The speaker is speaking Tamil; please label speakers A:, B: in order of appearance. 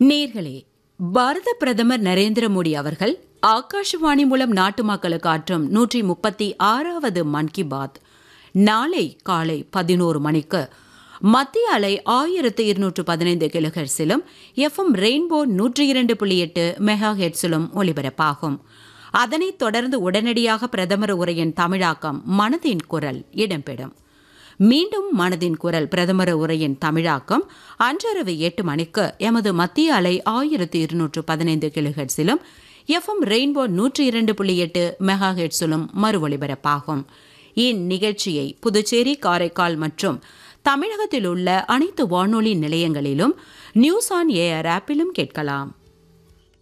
A: நேர்களே பாரத பிரதமர் நரேந்திர மோடி அவர்கள் ஆகாஷவாணி மூலம் நாட்டு மக்களுக்கு ஆற்றும் நூற்றி முப்பத்தி ஆறாவது மன் கி பாத் நாளை காலை பதினோரு மணிக்கு மத்திய அலை ஆயிரத்து இருநூற்று பதினைந்து கிலோஹெர்ஸிலும் எஃப்எம் ரெயின்போ நூற்றி இரண்டு புள்ளி எட்டு மெகா ஹெட்ஸிலும் ஒலிபரப்பாகும் அதனைத் தொடர்ந்து உடனடியாக பிரதமர் உரையின் தமிழாக்கம் மனதின் குரல் இடம்பெறும் மீண்டும் மனதின் குரல் பிரதமர் உரையின் தமிழாக்கம் அன்றரவு எட்டு மணிக்கு எமது மத்திய அலை ஆயிரத்தி இருநூற்று பதினைந்து கிலோஹெட்ஸிலும் எஃப்எம் ரெயின்போ நூற்றி இரண்டு புள்ளி எட்டு மெகா ஹெட்ஸிலும் மறு ஒலிபரப்பாகும் இந்நிகழ்ச்சியை புதுச்சேரி காரைக்கால் மற்றும் தமிழகத்தில் உள்ள அனைத்து வானொலி நிலையங்களிலும் நியூஸ் ஆன் ஏஆர் ஆப்பிலும் கேட்கலாம்